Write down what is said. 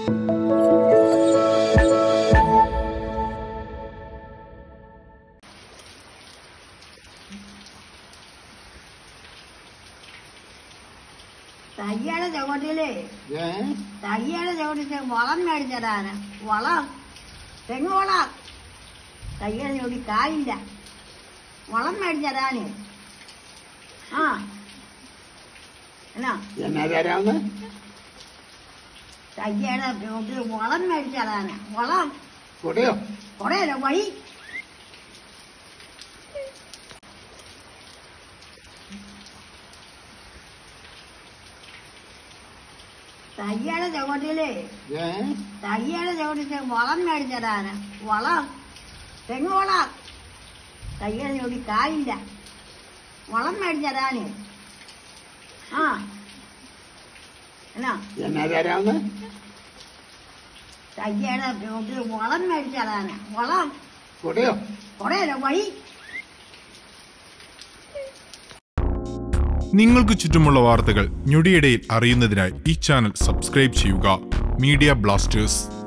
തയ്യയുടെ ചുവട്ടില് ഏ തയ്യയുടെ ചുവട്ടിൽ വളം മേടിച്ചതാണ് വളം തെങ്ങ് വളം തയ്യയുടെ ചുവട്ടി കായില്ല വളം മേടിച്ചതാണ് ആ എന്നാ എന്നാ തരാന്ന് തയ്യയുടെ ചുവട്ടിൽ വളം മേടിച്ചതാണ് വളം കൊടയോ കുറയല്ലോ വഴി തയ്യയുടെ ചുവട്ടില് ഏ തയ്യയുടെ ചുവട്ടിൽ വളം മേടിച്ചതാണ് വളം തെങ്ങ് വളം തയ്യയുടെ ചുവട്ടി കായില്ല വളം മേടിച്ചതാണ് ആ എന്നാ എന്നാ തരാന്ന് തയ്യയുടെ ചുവട്ടിൽ വളം മേടിച്ചതാണ് വളം കൊടയോ കുറയല്ലോ വഴി നിങ്ങൾക്ക് ചുറ്റുമുള്ള വാർത്തകൾ ഞൊടിയിടയിൽ അറിയുന്നതിനായി ഈ ചാനൽ സബ്സ്ക്രൈബ് ചെയ്യുക മീഡിയ ബ്ലാസ്റ്റേഴ്സ്